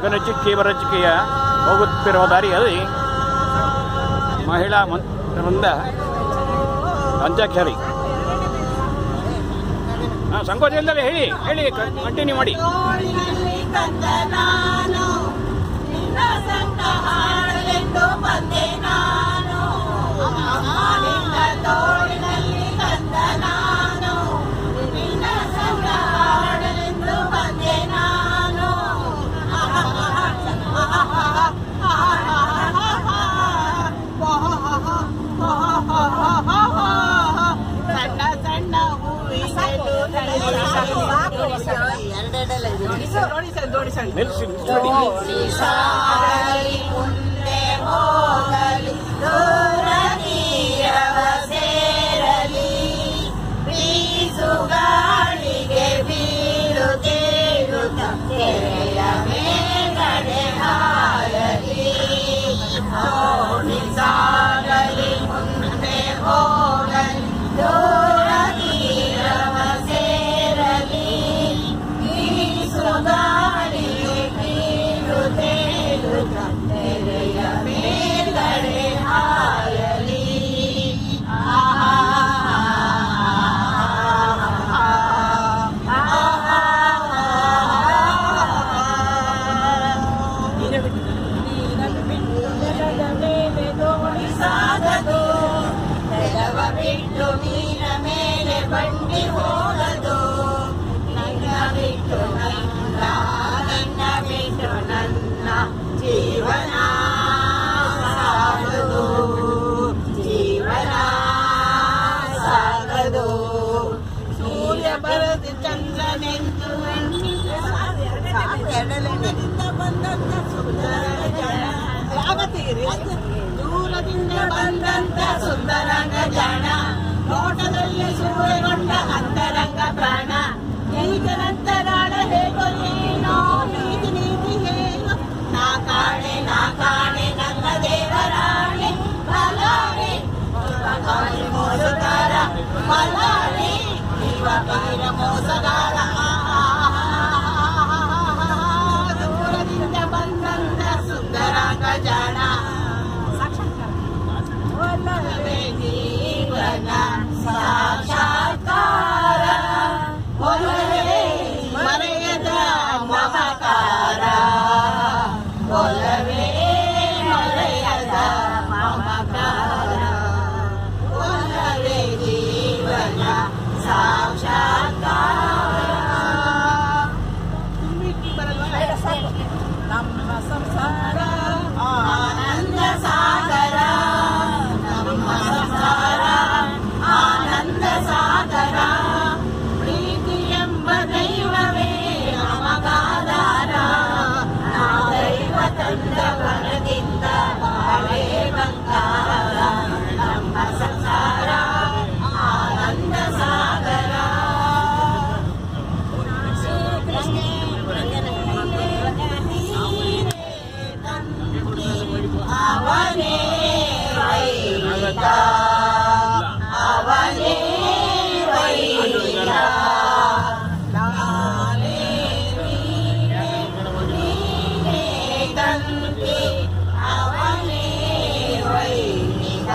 ಕನಚಿಕ್ಕಿ ಬರಚಿಕ್ಕಿಯ ಹೋಗುತ್ತಿರುವ ದಾರಿಯಲ್ಲಿ ಮಹಿಳಾ ಮನ್- ವೃಂದ ಅಂತ್ಯಾಕ್ಷರಿ ಹಾಂ ಸಂಕೋಚ ಇಲ್ಲದೆ ಹೇಳಿ ಹೇಳಿ ಕಂಟಿನ್ಯೂ ಮಾಡಿ ತೋಳಿನಲ್ಲಿ ಕಂದ ನಾನು ನಿನ್ನ ಸಂಗ ಹಾಡಲೆಂದು ಬಂದೆ ನಾನು ನಿನ್ನ ತೋಳಿನಲ್ಲಿ ಕಂದ ನಾನು ನಿನ್ನ ಸಂಗ ಹಾಡಲೆಂದು ಬಂದೆ ನಾನು ಸಣ್ಣ ಸಣ್ಣ ಹೂವಿನದು ನಿಲ್ಲಿಸಿ ನೋಡಿ ಸಾಗಲಿ ಮುಂದೆ ಹೋಗಲಿ ದೂರ ತೀರವ ಸೇರಲಿ ಬೀಸು ಗಾಳಿಗೆ ಬೀಳು ತೇಲುತ್ತ ಕೆರೆಯ ಮೇಲ್ಗಡೆ ಹಾರಲಿ ದೋಣಿ ಸಾಗಲಿ ಮುಂದೆ ಹೋಗಲಿ ದೂರ ತೀರವ ಸೇರಲಿ ಬೀಸು ಗಾಳಿಗೆ ಬೀಳು ತೇಲುತ್ತ ಕೆರೆಯ ಮೇಲ್ಗಡೆ ಹಾರಲಿ ಸಾಗದು ನೆಲವ ಬಿಟ್ಟು ನೀರ ಮೇಲೆ ಬಂಡಿ ಹೋಗದು ನನ್ನ ಬಿಟ್ಟು ನನ್ನ ನನ್ನ ಬಿಟ್ಟು ನನ್ನ ಜೀವನ ಸಾಗದು ಜೀವನ ಸಾಗದು ಸೂರ್ಯ ಬರದು ಚಂದ್ರನೆಂದು ದೂರದಿಂದ ಬಂದಂತ ಸುಂದರ ಜನ ಆಗತ್ತೀರಿ ದೂರದಿಂದ ಬಂದಂತ ಸುಂದರಂಗ ಜಾಣ ನೋಟದಲ್ಲಿ ಸೂರೆಗೊಂಡ ಅಂತರಂಗ ಪ್ರಾಣ ಈಗನಂತರಾಳ ಹೇಗೋ ಏನೋ ನೀತಿ ನೀತಿ ಹೇಗೋ ನಾ ಕಾಣೆ ನಾ ಕಾಣೆ ನನ್ನ ದೇವರಾಣೆ ಬಲಾರಿ ಕಾಣೆ ಮೋಸಗಾರ ಬಲಾರಿ ಇವ ಬೀರ ಮೋಸಗಾರ ದೂರದಿಂದ ಬಂದಂತ ಸುಂದರಾಂಗ ಜಾಣ ಒಲವೇ ಜೀವನ ಸಾಕ್ಷಾತ್ಕಾರ ಒಲವೇ ಮರೆಯದ ಮಮಕಾರ ಒಲವೇ ಮರೆಯದ ಮಮಕಾರ ಒಲವೇ ಜೀವನ ಸಾಕ್ಷಾತ್ಕಾರ ನಮ್ಮ ಸಂಸಾರ ಆನಂದ ಸಾಗರ ನಮ್ಮ ಸಂಸಾರ ಆನಂದ ಸಾಗರ ಪ್ರೀತಿ ಎಂಬ ದೈವವೇ ನಮಗಾಧಾರ ನಾ ದೈವ ತಂದ ಬರದಿಂದ ಬಾಳೆ ಬಂಗಾರ ನಮ್ಮ ಸಂಸಾರ ಆನಂದ ಸಾಗರ ಅವನೇ ವೈರಿಕ ಅವನೇ ವೈರಿಕ ನಾನೇ ನೀನೇ, ನೀನೇ ತಂದೆ, ಅವನೇ ವೈರಿಕ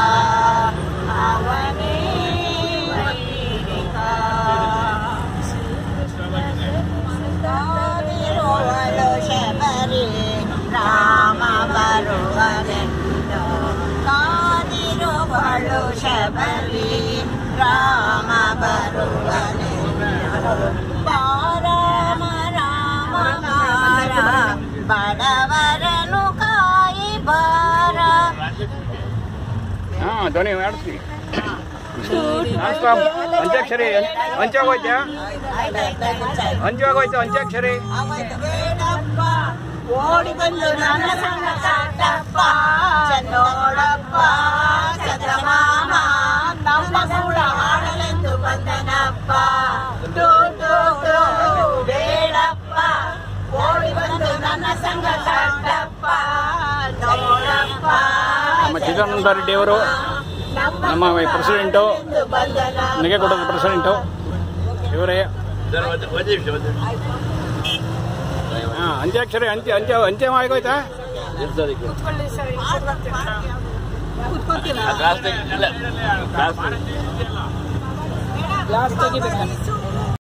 ಅವನೇ ವೈರಿಕ ಕಾದಿರುವಳು ಶಬರಿ ರಾಮ ಬರುವನೆಂದು ಕಾದಿರುವಳು ಶಬರಿ ರಾಮ ಬರುವನೆಂದು ಬಾರಾಮ ರಾಮ ಬಾರ ಬಡವರನು ಕಾಯಿ ಬಾರ ಹಾಂ ಧ್ವನಿ ಆಡಿಸ್ತೀನಿ ನಾನ್ ಸ್ಟಾಪ್ ಅಂತ್ಯಾಕ್ಷರಿ ಅಂಚಾಗೋಯ್ತಾ ಅಂಚಾಗೋಯ್ತು ಅಂತ್ಯಾಕ್ಷರಿ ಅವತ್ತು ಬೇಡಪ್ಪ ಓಡಿ ಬಂದು ನನ್ನ ಸಂಗ ಕಾಟಪ್ಪ ಚನ್ನೋಡಪ್ಪ ಚಂದ್ರಮಾಮ ನಮ್ಮ ಕೂಡ ಹಾಡಲೆಂದು ಬಂದನಪ್ಪ ಟು ಟು ಟು ಬೇಡಪ್ಪ ಓಡಿ ಬಂದು ನನ್ನ ಸಂಗ ಕಾಟಪ್ಪ ನೋಡಪ್ಪ ನಮ್ಮ ಚಿದಾನಂದ ರೆಡ್ಡಿ ಅವರು ನಮ್ಮ ಪ್ರೆಸಿಡೆಂಟು ನನಗೆ ಕೊಡೋದು ಪ್ರೆಸಿಡೆಂಟು ಇವರೇ ಹಾ ಅಂತ್ಯಾಕ್ಷರಿ ಅಂತ್ಯ ಅಂತ್ಯ ಅಂತ್ಯ ಆಗೋಯ್ತಾ ಕುತ್ಕೊಂತಿಲ್ಲ ಗ್ಲಾಸ್ ತೆಗಿ- ಇಲ್ಲ, ಗ್ಲಾಸ್ ತೆಗಿ. ಗ್ಲಾಸ್ ತೆಗಿಬೇಕು